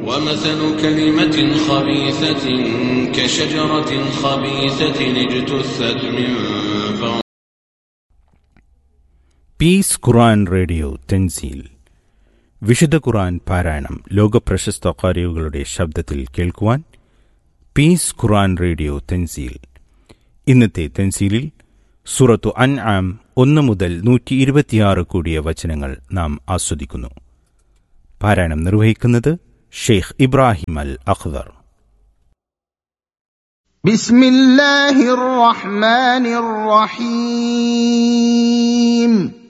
ومثل كلمة خبيثة كشجرة خبيثة اجتثت من فوق piece ഖുറാൻ radio Thanzeel വിശുദ്ധ ഖുറാൻ പാരായണം ലോകപ്രശസ്ത കാരികളുടെ ശബ്ദത്തിൽ കേൾക്കുവാൻ പീസ് ഖുറാൻ റേഡിയോ തെൻസീൽ ഇന്നത്തെ തെൻസീലിൽ സൂറത്തു അൻ ആം ഒന്ന് മുതൽ നൂറ്റി ഇരുപത്തിയാറ് കൂടിയ വചനങ്ങൾ നാം ആസ്വദിക്കുന്നു പാരായണം നിർവഹിക്കുന്നത് ഷെയ്ഖ് ഇബ്രാഹിം അൽ അഖ്ദർ بسم الله الرحمن الرحيم